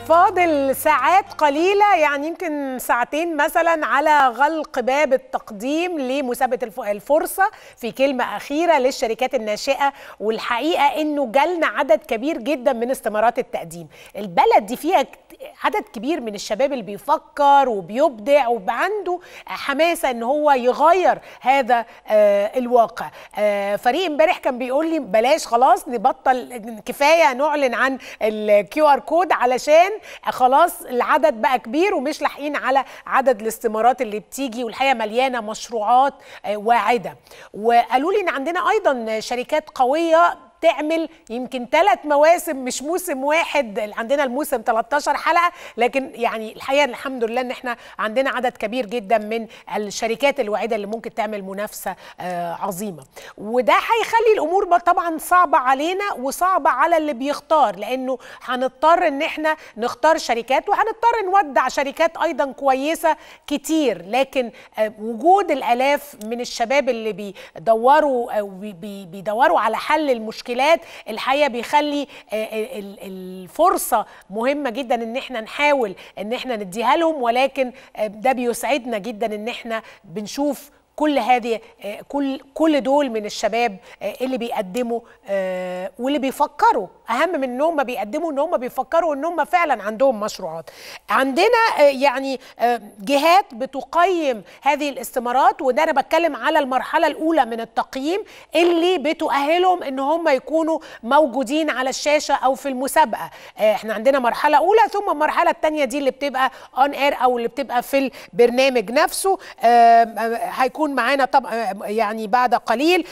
فاضل ساعات قليلة يعني يمكن ساعتين مثلا على غلق باب التقديم لمسابقة الف- الفرصة في كلمة أخيرة للشركات الناشئة والحقيقة إنه جالنا عدد كبير جدا من استمارات التقديم البلد دي فيها كت- عدد كبير من الشباب اللي بيفكر وبيبدع وبقى عنده حماسة إن هو يغير هذا آه، الواقع آه، فريق امبارح كان بيقول لي بلاش خلاص نبطل كفاية نعلن عن الكيو ار كود علشان خلاص العدد بقى كبير ومش لاحقين على عدد الاستمارات اللي بتيجي والحقيقه مليانه مشروعات آه، واعده وقالوا لي ان عندنا ايضا شركات قويه تعمل يمكن ثلاث مواسم مش موسم واحد عندنا الموسم 13 حلقه لكن يعني الحقيقه الحمد لله ان احنا عندنا عدد كبير جدا من الشركات الواعده اللي ممكن تعمل منافسه آه، عظيمه وده هيخلي الامور بقى طبعا صعبه علينا وصعبه على اللي بيختار لانه هنضطر ان احنا نختار شركات وهنضطر نودع شركات ايضا كويسه كتير لكن آه، وجود الالاف من الشباب اللي بيدوروا أو بي- بي- بيدوروا على حل المشكلات الحقيقه بيخلي آه، ال- الفرصه مهمه جدا ان احنا نحاول ان احنا نديها لهم ولكن آه، ده بيسعدنا جدا ان احنا بنشوف كل هذه آه، كل كل دول من الشباب آه، اللي بيقدموا آه، واللي بيفكروا اهم من ان هم بيقدموا ان هم بيفكروا ان هم فعلا عندهم مشروعات عندنا آه، يعني آه، جهات بتقيم هذه الاستمارات وده انا بتكلم على المرحله الاولى من التقييم اللي بتؤهلهم ان هم يكونوا موجودين على الشاشه او في المسابقه آه، احنا عندنا مرحله اولى ثم المرحله الثانيه دي اللي بتبقى اون اير او اللي بتبقى في البرنامج نفسه آه، آه، هيكون معانا طبعا يعني بعد قليل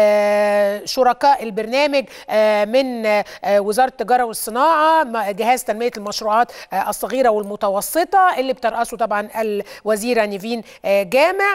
آه، شركاء البرنامج آه، من آه، وزاره التجاره والصناعه م- جهاز تنميه المشروعات آه، الصغيره والمتوسطه اللي بترأسه طبعا الوزيره نيفين آه، جامع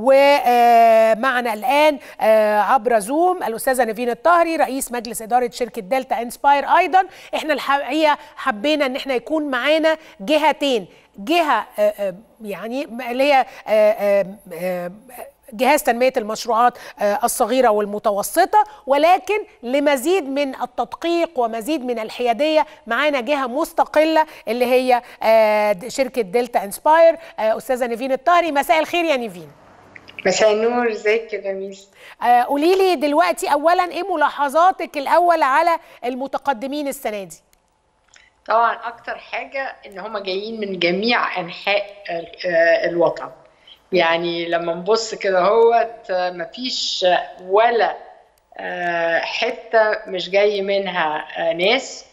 ومعنا الان آه، عبر زوم الاستاذه نيفين الطهري رئيس مجلس اداره شركه دلتا انسباير ايضا احنا الحقيقه حبينا ان احنا يكون معانا جهتين جهه آه، آه، يعني اللي هي آه، آه، آه، جهاز تنمية المشروعات آه، الصغيرة والمتوسطة ولكن لمزيد من التدقيق ومزيد من الحيادية معانا جهة مستقلة اللي هي آه، شركة دلتا انسباير آه، أستاذة نيفين الطهري مساء الخير يا نيفين مساء النور ازيك يا لميس آه، قولي لي دلوقتي أولا إيه ملاحظاتك الأول على المتقدمين السنة دي طبعا اكتر حاجه ان هم جايين من جميع انحاء ال- آه، الوطن يعني لما نبص كده هوت آه، مفيش ولا آه، حته مش جاي منها آه، ناس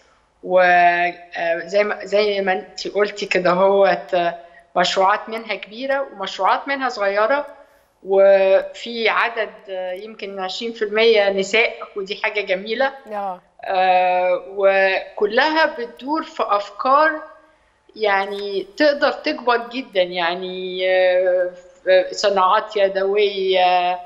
وزي ما زي ما انت قلتي كده هوت آه، مشروعات منها كبيره ومشروعات منها صغيره وفي عدد آه، يمكن 20% نساء ودي حاجه جميله اه آه، وكلها بتدور في افكار يعني تقدر تكبر جدا يعني آه، في صناعات يدويه آه،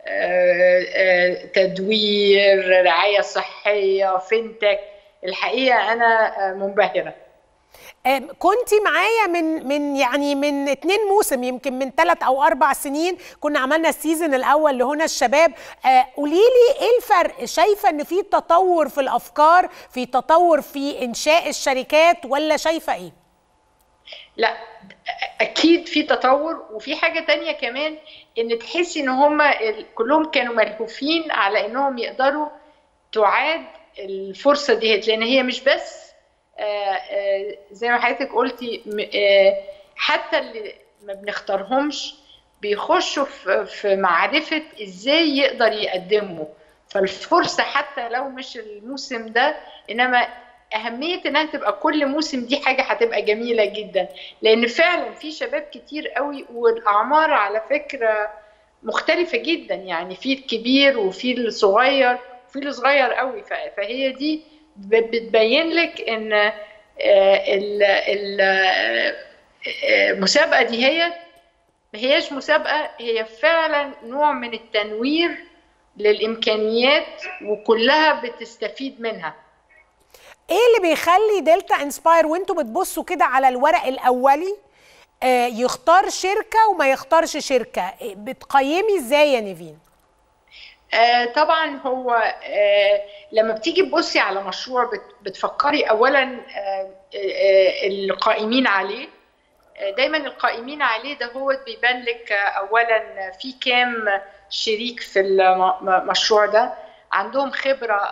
آه، تدوير رعايه صحيه فينتك الحقيقه انا آه، منبهره آم، كنتي معايا من من يعني من اتنين موسم يمكن من ثلاث او اربع سنين كنا عملنا السيزون الاول لهنا الشباب آه، قولي لي ايه الفرق شايفه ان في تطور في الافكار في تطور في انشاء الشركات ولا شايفه ايه لا اكيد في تطور وفي حاجه تانية كمان ان تحسي ان هم كلهم كانوا ملهوفين على انهم يقدروا تعاد الفرصه ديت لان هي مش بس آه، آه، زي ما حضرتك قلتي م- آه، حتى اللي ما بنختارهمش بيخشوا في في معرفه ازاي يقدر يقدموا فالفرصه حتى لو مش الموسم ده انما اهميه انها تبقى كل موسم دي حاجه هتبقى جميله جدا لان فعلا في شباب كتير قوي والاعمار على فكره مختلفه جدا يعني في الكبير وفي الصغير وفي الصغير قوي ف- فهي دي ب- بتبين لك ان آه، ال- ال- آه، المسابقه دي هي ما هياش مسابقه هي فعلا نوع من التنوير للامكانيات وكلها بتستفيد منها ايه اللي بيخلي دلتا انسباير وانتوا بتبصوا كده على الورق الاولي آه، يختار شركه وما يختارش شركه إيه، بتقيمي ازاي يا نيفين آه طبعا هو آه لما بتيجي تبصي على مشروع بت بتفكري اولا آه آه القائمين عليه آه دايما القائمين عليه ده هو بيبان لك اولا في كام شريك في المشروع ده عندهم خبره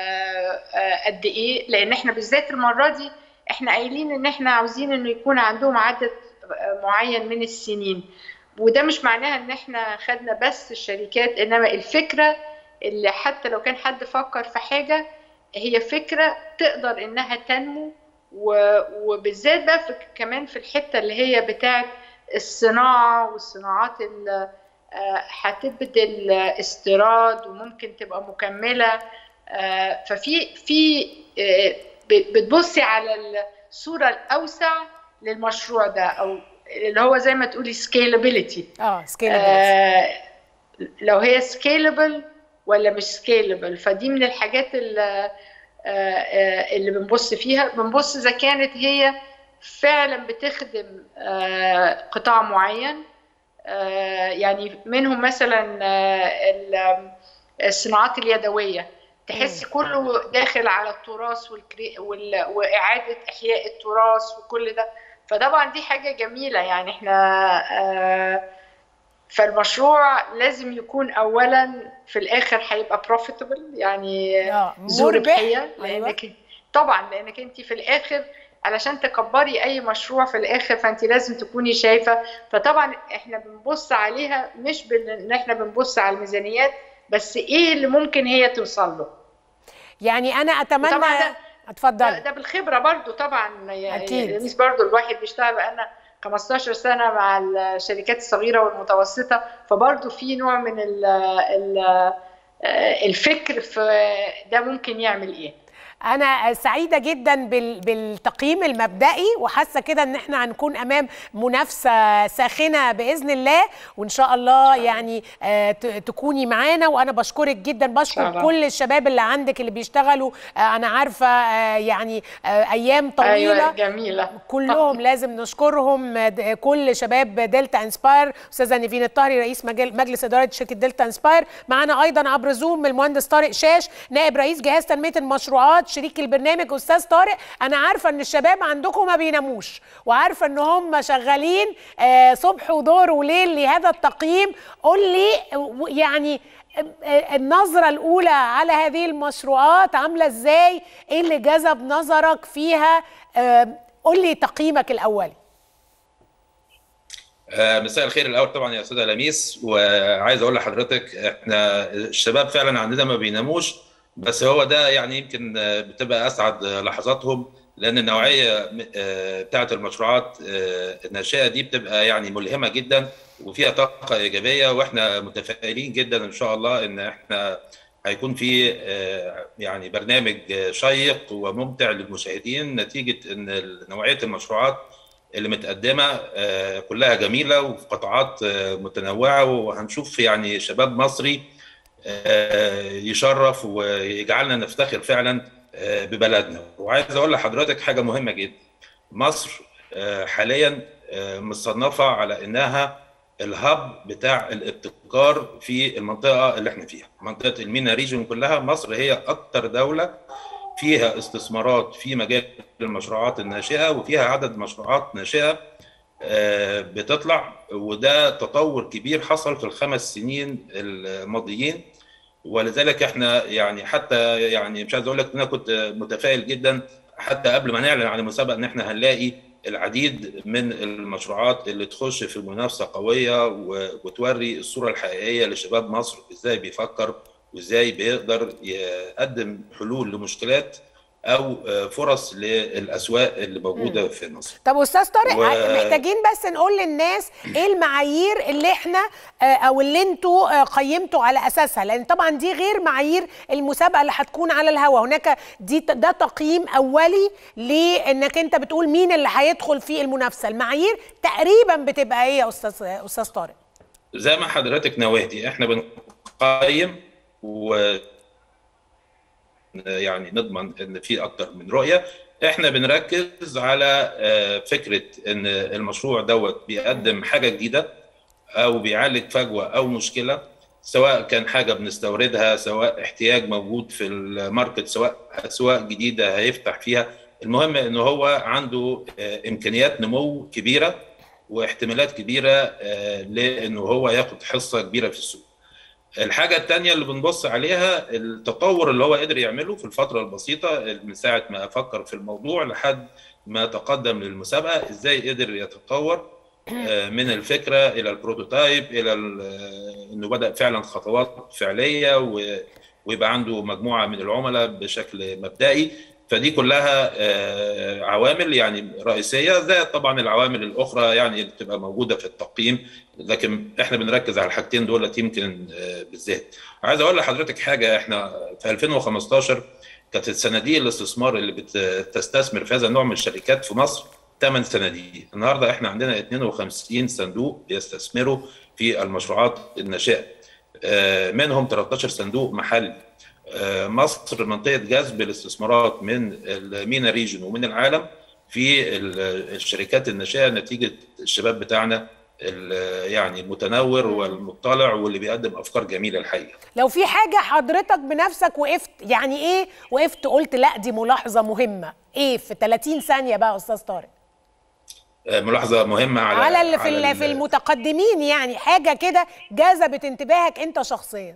قد ايه لان احنا بالذات المره دي احنا قايلين ان احنا عاوزين انه يكون عندهم عدد معين من السنين وده مش معناها ان احنا خدنا بس الشركات انما الفكره اللي حتى لو كان حد فكر في حاجه هي فكره تقدر انها تنمو وبالذات بقى في كمان في الحته اللي هي بتاعت الصناعه والصناعات اللي هتبدل استيراد وممكن تبقى مكمله ففي في بتبصي على الصوره الاوسع للمشروع ده او اللي هو زي ما تقولي سكيلابيلتي اه سكيلابيلتي لو هي سكيلبل ولا مش سكيلبل فدي من الحاجات اللي, اللي بنبص فيها بنبص اذا كانت هي فعلا بتخدم قطاع معين يعني منهم مثلا الصناعات اليدويه تحس كله داخل على التراث والكري... وال... واعاده احياء التراث وكل ده فطبعا دي حاجه جميله يعني احنا آه فالمشروع لازم يكون اولا في الاخر هيبقى بروفيتبل يعني ذو ربحيه لانك أيوة. طبعا لانك انت في الاخر علشان تكبري اي مشروع في الاخر فانت لازم تكوني شايفه فطبعا احنا بنبص عليها مش ان احنا بنبص على الميزانيات بس ايه اللي ممكن هي توصل له يعني انا اتمنى ده اتفضل ده بالخبره برضو طبعا يعني أكيد. مش برضو الواحد بيشتغل بقالنا 15 سنه مع الشركات الصغيره والمتوسطه فبرضو في نوع من ال ال الفكر في ده ممكن يعمل ايه انا سعيده جدا بالتقييم المبدئي وحاسه كده ان احنا هنكون امام منافسه ساخنه باذن الله وان شاء الله يعني تكوني معانا وانا بشكرك جدا بشكر كل الشباب اللي عندك اللي بيشتغلوا انا عارفه يعني ايام طويله أيوة جميله كلهم لازم نشكرهم كل شباب دلتا انسباير استاذه نيفين الطهري رئيس مجلس اداره شركه دلتا انسباير معانا ايضا عبر زوم المهندس طارق شاش نائب رئيس جهاز تنميه المشروعات شريك البرنامج استاذ طارق انا عارفه ان الشباب عندكم ما بيناموش وعارفه ان هم شغالين آه صبح وظهر وليل لهذا التقييم قول لي يعني النظرة الأولى على هذه المشروعات عاملة إزاي؟ إيه اللي جذب نظرك فيها؟ آه قول لي تقييمك الأولي. آه مساء الخير الاول طبعا يا استاذه لميس وعايز اقول لحضرتك احنا الشباب فعلا عندنا ما بيناموش بس هو ده يعني يمكن بتبقى اسعد لحظاتهم لان النوعيه بتاعه المشروعات الناشئه دي بتبقى يعني ملهمه جدا وفيها طاقه ايجابيه واحنا متفائلين جدا ان شاء الله ان احنا هيكون في يعني برنامج شيق وممتع للمشاهدين نتيجه ان نوعيه المشروعات اللي متقدمه كلها جميله وفي قطاعات متنوعه وهنشوف يعني شباب مصري يشرف ويجعلنا نفتخر فعلا ببلدنا وعايز اقول لحضرتك حاجه مهمه جدا مصر حاليا مصنفه على انها الهب بتاع الابتكار في المنطقه اللي احنا فيها منطقه المينا ريجن كلها مصر هي اكتر دوله فيها استثمارات في مجال المشروعات الناشئه وفيها عدد مشروعات ناشئه بتطلع وده تطور كبير حصل في الخمس سنين الماضيين ولذلك احنا يعني حتى يعني مش عايز اقول لك ان انا كنت متفائل جدا حتى قبل ما نعلن عن المسابقه ان احنا هنلاقي العديد من المشروعات اللي تخش في منافسه قويه وتوري الصوره الحقيقيه لشباب مصر ازاي بيفكر وازاي بيقدر يقدم حلول لمشكلات او فرص للاسواق اللي موجوده م. في مصر طب استاذ طارق و... محتاجين بس نقول للناس ايه المعايير اللي احنا او اللي انتوا قيمتوا على اساسها لان طبعا دي غير معايير المسابقه اللي هتكون على الهواء هناك دي ده تقييم اولي لانك انت بتقول مين اللي هيدخل في المنافسه المعايير تقريبا بتبقى ايه يا استاذ استاذ طارق زي ما حضرتك نوهتي احنا بنقيم و يعني نضمن ان في اكتر من رؤيه احنا بنركز على فكره ان المشروع دوت بيقدم حاجه جديده او بيعالج فجوه او مشكله سواء كان حاجه بنستوردها سواء احتياج موجود في الماركت سواء اسواق جديده هيفتح فيها المهم ان هو عنده امكانيات نمو كبيره واحتمالات كبيره لانه هو ياخد حصه كبيره في السوق. الحاجه الثانيه اللي بنبص عليها التطور اللي هو قدر يعمله في الفتره البسيطه من ساعه ما فكر في الموضوع لحد ما تقدم للمسابقه ازاي قدر يتطور من الفكره الى البروتوتايب الى انه بدا فعلا خطوات فعليه ويبقى عنده مجموعه من العملاء بشكل مبدئي فدي كلها عوامل يعني رئيسيه زائد طبعا العوامل الاخرى يعني اللي بتبقى موجوده في التقييم لكن احنا بنركز على الحاجتين دول يمكن بالذات عايز اقول لحضرتك حاجه احنا في 2015 كانت الصناديق الاستثمار اللي بتستثمر في هذا النوع من الشركات في مصر 8 صناديق النهارده احنا عندنا 52 صندوق بيستثمروا في المشروعات الناشئه منهم 13 صندوق محلي مصر منطقه جذب الاستثمارات من المينا ريجن ومن العالم في الشركات الناشئه نتيجه الشباب بتاعنا يعني المتنور والمطلع واللي بيقدم افكار جميله الحقيقه لو في حاجه حضرتك بنفسك وقفت يعني ايه وقفت قلت لا دي ملاحظه مهمه ايه في 30 ثانيه بقى استاذ طارق ملاحظه مهمه على على اللي في, على في المتقدمين يعني حاجه كده جذبت انتباهك انت شخصيا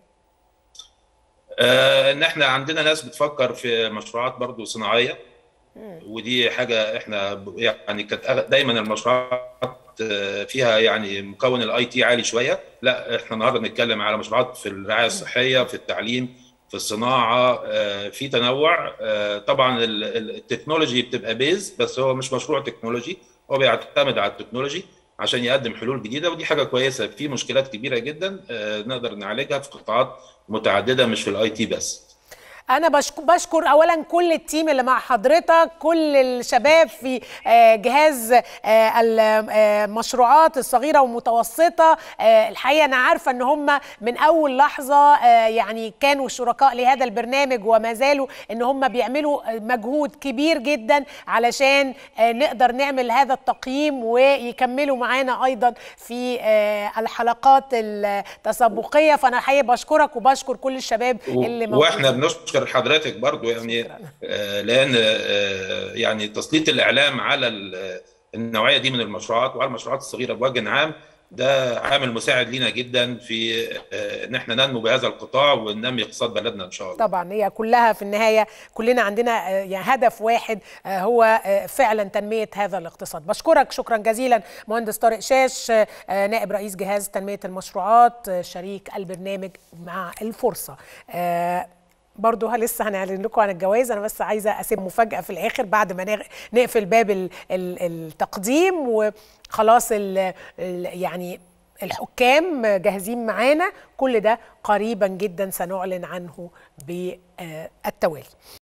آه ان احنا عندنا ناس بتفكر في مشروعات برضو صناعيه ودي حاجه احنا يعني كانت دايما المشروعات فيها يعني مكون الاي تي عالي شويه لا احنا النهارده بنتكلم على مشروعات في الرعايه الصحيه في التعليم في الصناعه في تنوع طبعا التكنولوجي بتبقى بيز بس هو مش مشروع تكنولوجي هو بيعتمد على التكنولوجي عشان يقدم حلول جديده ودي حاجه كويسه في مشكلات كبيره جدا نقدر نعالجها في قطاعات متعدده مش في الاي تي بس انا بشكر اولا كل التيم اللي مع حضرتك كل الشباب في جهاز المشروعات الصغيره والمتوسطه الحقيقه انا عارفه ان هم من اول لحظه يعني كانوا شركاء لهذا البرنامج وما زالوا ان هم بيعملوا مجهود كبير جدا علشان نقدر نعمل هذا التقييم ويكملوا معانا ايضا في الحلقات التسابقيه فانا الحقيقه بشكرك وبشكر كل الشباب اللي موجودين واحنا بنشكر بشكر حضرتك برضو يعني آه لان آه يعني تسليط الاعلام على النوعيه دي من المشروعات وعلى المشروعات الصغيره بوجه عام ده عامل مساعد لينا جدا في آه ان احنا ننمو بهذا القطاع وننمي اقتصاد بلدنا ان شاء الله. طبعا هي كلها في النهايه كلنا عندنا يعني هدف واحد هو فعلا تنميه هذا الاقتصاد. بشكرك شكرا جزيلا مهندس طارق شاش نائب رئيس جهاز تنميه المشروعات شريك البرنامج مع الفرصه. برضه لسه هنعلن لكم عن الجوائز انا بس عايزه اسيب مفاجاه في الاخر بعد ما نقفل باب التقديم وخلاص ال يعني الحكام جاهزين معانا كل ده قريبا جدا سنعلن عنه بالتوالي